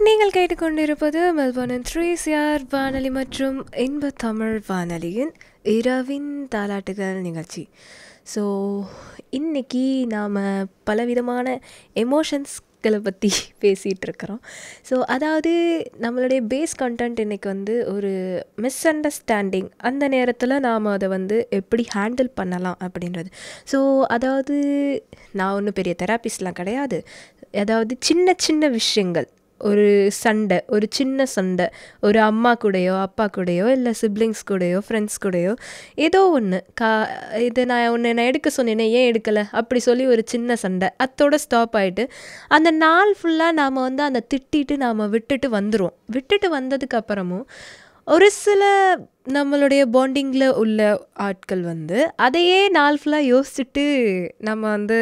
நீங்கள் கேட்டுக்கொண்டிருப்பது மெல்போர்னின் three CR வானொலி மற்றும் இன்ப தமிழ் வானொலியின் இரவின் தாலாட்டுகள் நிகழ்ச்சி ஸோ இன்னைக்கு நாம் பலவிதமான எமோஷன்ஸ்களை பற்றி பேசிகிட்டு இருக்கிறோம் ஸோ அதாவது நம்மளுடைய பேஸ் கண்டென்ட் இன்னைக்கு வந்து ஒரு மிஸ் அண்டர்ஸ்டாண்டிங் அந்த நேரத்தில் நாம் அதை வந்து எப்படி ஹேண்டில் பண்ணலாம் அப்படின்றது ஸோ அதாவது நான் ஒன்றும் பெரிய தெராபிஸ்ட்லாம் கிடையாது அதாவது சின்ன சின்ன விஷயங்கள் ஒரு சண்டை ஒரு சின்ன சண்டை ஒரு அம்மா கூடயோ அப்பா கூடயோ இல்லை சிப்ளிங்ஸ் கூடயோ ஃப்ரெண்ட்ஸ் கூடயோ ஏதோ ஒன்று கா இது நான் ஒன்று நான் எடுக்க சொன்னேனே ஏன் எடுக்கலை அப்படி சொல்லி ஒரு சின்ன சண்டை அத்தோட ஸ்டாப் ஆகிட்டு அந்த நாள் ஃபுல்லாக நாம் வந்து அந்த திட்டிட்டு நாம் விட்டுட்டு வந்துடுவோம் விட்டுட்டு வந்ததுக்கு அப்புறமும் ஒரு சில நம்மளுடைய பாண்டிங்கில் உள்ள ஆட்கள் வந்து அதையே நாள் ஃபுல்லாக யோசிச்சுட்டு நம்ம வந்து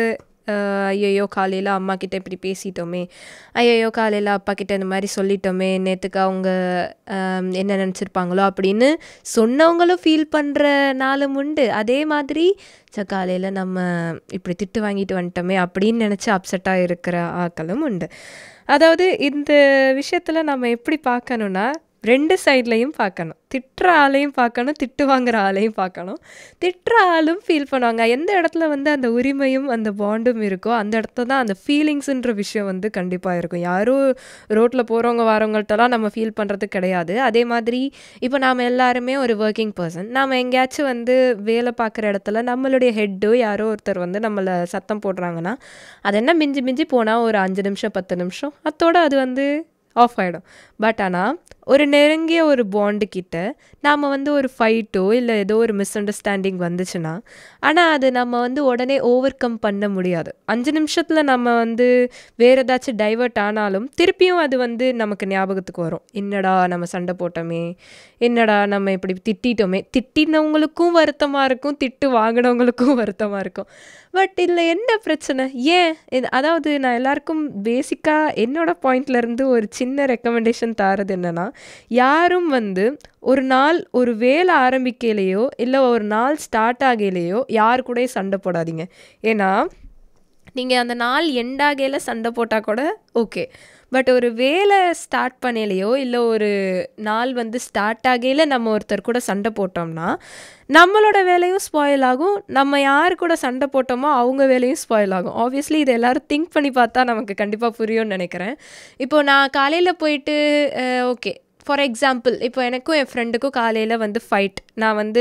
ஐயையோ காலையில் அம்மா கிட்ட இப்படி பேசிட்டோமே ஐயையோ காலையில் அப்பா கிட்ட இந்த மாதிரி சொல்லிட்டோமே நேற்றுக்கு அவங்க ஆம், என்ன நினச்சிருப்பாங்களோ அப்படின்னு சொன்னவங்களும் ஃபீல் பண்ணுற நாளும் உண்டு அதே மாதிரி ச காலையில் நம்ம இப்படி திட்டு வாங்கிட்டு வந்துட்டோமே அப்படின்னு நினச்சி அப்செட்டாக இருக்கிற ஆட்களும் உண்டு அதாவது இந்த விஷயத்தில் நம்ம எப்படி பார்க்கணுன்னா ரெண்டு சைட்லையும் பார்க்கணும் திட்டுற ஆளையும் பார்க்கணும் திட்டு வாங்குற ஆளையும் பார்க்கணும் திட்டுற ஆளும் ஃபீல் பண்ணுவாங்க எந்த இடத்துல வந்து அந்த உரிமையும் அந்த பாண்டும் இருக்கோ அந்த இடத்துல தான் அந்த ஃபீலிங்ஸுன்ற விஷயம் வந்து கண்டிப்பாக இருக்கும் யாரும் ரோட்டில் போகிறவங்க வரவங்கள்ட்டலாம் நம்ம ஃபீல் பண்ணுறது கிடையாது அதே மாதிரி இப்போ நாம் எல்லாருமே ஒரு ஒர்க்கிங் பர்சன் நாம் எங்கேயாச்சும் வந்து வேலை பார்க்குற இடத்துல நம்மளுடைய ஹெட்டோ யாரோ ஒருத்தர் வந்து நம்மளை சத்தம் போடுறாங்கன்னா அது என்ன மிஞ்சி மிஞ்சி போனால் ஒரு அஞ்சு நிமிஷம் பத்து நிமிஷம் அத்தோட அது வந்து ஆஃப் ஆகிடும் பட் ஆனால் ஒரு நெருங்கிய ஒரு பாண்டு கிட்ட நாம் வந்து ஒரு ஃபைட்டோ இல்லை ஏதோ ஒரு மிஸ் அண்டர்ஸ்டாண்டிங் வந்துச்சுன்னா ஆனால் அது நம்ம வந்து உடனே ஓவர் கம் பண்ண முடியாது அஞ்சு நிமிஷத்தில் நம்ம வந்து வேறு ஏதாச்சும் டைவர்ட் ஆனாலும் திருப்பியும் அது வந்து நமக்கு ஞாபகத்துக்கு வரும் என்னடா நம்ம சண்டை போட்டோமே என்னடா நம்ம இப்படி திட்டிட்டோமே திட்டினவங்களுக்கும் வருத்தமாக இருக்கும் திட்டு வாங்கினவங்களுக்கும் வருத்தமாக இருக்கும் பட் இதில் என்ன பிரச்சனை ஏன் இது அதாவது நான் எல்லாருக்கும் பேசிக்காக என்னோட பாயிண்ட்ல இருந்து ஒரு சின்ன ரெக்கமெண்டேஷன் தாரது என்னன்னா யாரும் வந்து ஒரு நாள் ஒரு வேலை ஆரம்பிக்கலையோ இல்லை ஒரு நாள் ஸ்டார்ட் ஆகலையோ யார் கூடயும் சண்டை போடாதீங்க ஏன்னா நீங்கள் அந்த நாள் எண்டாகையில் சண்டை போட்டால் கூட ஓகே பட் ஒரு வேலை ஸ்டார்ட் பண்ணலையோ இல்லை ஒரு நாள் வந்து ஸ்டார்ட் ஆகையில் நம்ம ஒருத்தர் கூட சண்டை போட்டோம்னா நம்மளோட வேலையும் ஸ்பாயில் ஆகும் நம்ம யார் கூட சண்டை போட்டோமோ அவங்க வேலையும் ஸ்பாயில் ஆகும் ஆப்வியஸ்லி இது எல்லாரும் திங்க் பண்ணி பார்த்தா நமக்கு கண்டிப்பாக புரியும்னு நினைக்கிறேன் இப்போது நான் காலையில் போயிட்டு ஓகே ஃபார் எக்ஸாம்பிள் இப்போ எனக்கும் என் ஃப்ரெண்டுக்கும் காலையில் வந்து ஃபைட் நான் வந்து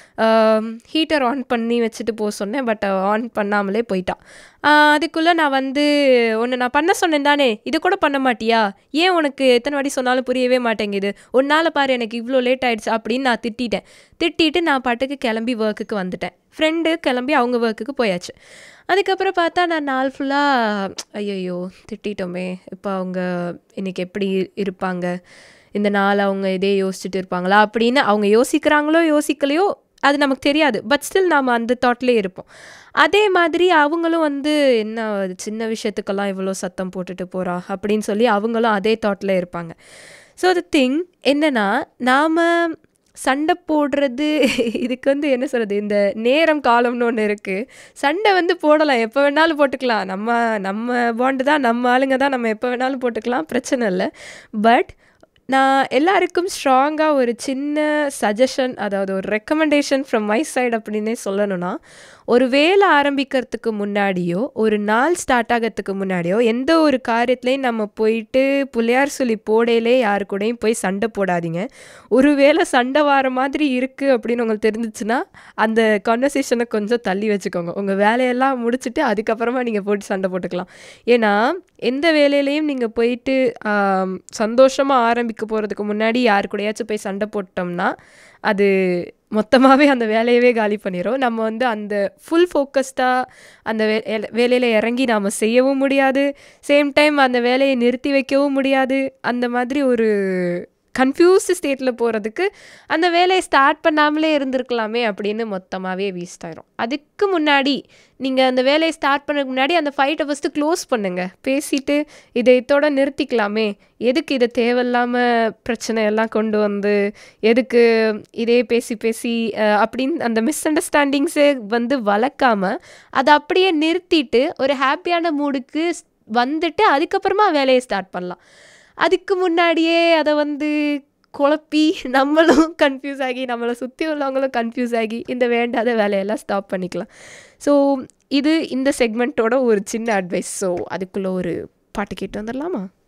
ஹீட்டர் ஆன் பண்ணி வச்சுட்டு போக சொன்னேன் பட் ஆன் பண்ணாமலே போயிட்டான் அதுக்குள்ளே நான் வந்து ஒன்று நான் பண்ண சொன்னேன் தானே இது கூட பண்ண மாட்டியா ஏன் உனக்கு எத்தனை வாட்டி சொன்னாலும் புரியவே மாட்டேங்குது ஒன்றால் பாரு எனக்கு இவ்வளோ லேட் ஆயிடுச்சு அப்படின்னு நான் திட்டிட்டேன் திட்டிட்டு நான் பாட்டுக்கு கிளம்பி ஒர்க்குக்கு வந்துட்டேன் ஃப்ரெண்டு கிளம்பி அவங்க ஒர்க்குக்கு போயாச்சு அதுக்கப்புறம் பார்த்தா நான் நாள் ஃபுல்லாக ஐயையோ திட்டிட்டோமே இப்போ அவங்க இன்னைக்கு எப்படி இருப்பாங்க இந்த நாள் அவங்க இதே யோசிச்சுட்டு இருப்பாங்களா அப்படின்னு அவங்க யோசிக்கிறாங்களோ யோசிக்கலையோ அது நமக்கு தெரியாது பட் ஸ்டில் நாம் அந்த தாட்லேயே இருப்போம் அதே மாதிரி அவங்களும் வந்து என்ன அது சின்ன விஷயத்துக்கெல்லாம் இவ்வளோ சத்தம் போட்டுட்டு போகிறா அப்படின்னு சொல்லி அவங்களும் அதே தாட்டில் இருப்பாங்க ஸோ த திங் என்னென்னா நாம் சண்டை போடுறது இதுக்கு வந்து என்ன சொல்கிறது இந்த நேரம் காலம்னு ஒன்று இருக்குது சண்டை வந்து போடலாம் எப்போ வேணாலும் போட்டுக்கலாம் நம்ம நம்ம பாண்டு தான் நம்ம ஆளுங்க தான் நம்ம எப்போ வேணாலும் போட்டுக்கலாம் பிரச்சனை இல்லை பட் நான் எல்லாருக்கும் ஸ்ட்ராங்காக ஒரு சின்ன சஜஷன் அதாவது ஒரு ரெக்கமெண்டேஷன் ஃப்ரம் மை சைடு அப்படின்னே சொல்லணும்னா ஒரு வேலை ஆரம்பிக்கிறதுக்கு முன்னாடியோ ஒரு நாள் ஸ்டார்ட் ஆகிறதுக்கு முன்னாடியோ எந்த ஒரு காரியத்துலையும் நம்ம போயிட்டு புள்ளையார் சொல்லி போடையிலே யாரு கூடயும் போய் சண்டை போடாதீங்க ஒரு வேளை சண்டை வர மாதிரி இருக்குது அப்படின்னு உங்களுக்கு தெரிஞ்சிச்சுன்னா அந்த கான்வர்சேஷனை கொஞ்சம் தள்ளி வச்சுக்கோங்க உங்கள் வேலையெல்லாம் முடிச்சுட்டு அதுக்கப்புறமா நீங்கள் போட்டு சண்டை போட்டுக்கலாம் ஏன்னா எந்த வேலையிலையும் நீங்கள் போயிட்டு சந்தோஷமாக ஆரம்பிக்க போகிறதுக்கு முன்னாடி யார் கூடயாச்சும் போய் சண்டை போட்டோம்னா அது மொத்தமாகவே அந்த வேலையவே காலி பண்ணிடும் நம்ம வந்து அந்த ஃபுல் ஃபோக்கஸ்டாக அந்த வே வேலையில் இறங்கி நாம் செய்யவும் முடியாது சேம் டைம் அந்த வேலையை நிறுத்தி வைக்கவும் முடியாது அந்த மாதிரி ஒரு கன்ஃபியூஸ்டு ஸ்டேட்டில் போகிறதுக்கு அந்த வேலையை ஸ்டார்ட் பண்ணாமலே இருந்திருக்கலாமே அப்படின்னு மொத்தமாகவே வேஸ்ட் ஆயிரும் அதுக்கு முன்னாடி நீங்கள் அந்த வேலையை ஸ்டார்ட் பண்ணதுக்கு முன்னாடி அந்த ஃபைட்டை ஃபஸ்ட்டு க்ளோஸ் பண்ணுங்கள் பேசிட்டு இதை இதோட நிறுத்திக்கலாமே எதுக்கு இதை தேவையில்லாமல் பிரச்சனையெல்லாம் கொண்டு வந்து எதுக்கு இதே பேசி பேசி அஹ், அப்படின்னு அந்த மிஸ் அண்டர்ஸ்டாண்டிங்ஸே வந்து வளர்க்காம அதை அப்படியே நிறுத்திட்டு ஒரு ஹாப்பியான மூடுக்கு வந்துட்டு அதுக்கப்புறமா வேலையை ஸ்டார்ட் பண்ணலாம் அதுக்கு முன்னாடியே அதை வந்து குழப்பி நம்மளும் கன்ஃபியூஸ் ஆகி நம்மளை சுற்றி உள்ளவங்களும் கன்ஃபியூஸ் ஆகி இந்த வேண்டாத வேலையெல்லாம் ஸ்டாப் பண்ணிக்கலாம் ஸோ இது இந்த செக்மெண்ட்டோட ஒரு சின்ன அட்வைஸ் ஸோ அதுக்குள்ளே ஒரு பாட்டு கேட்டு வந்துடலாமா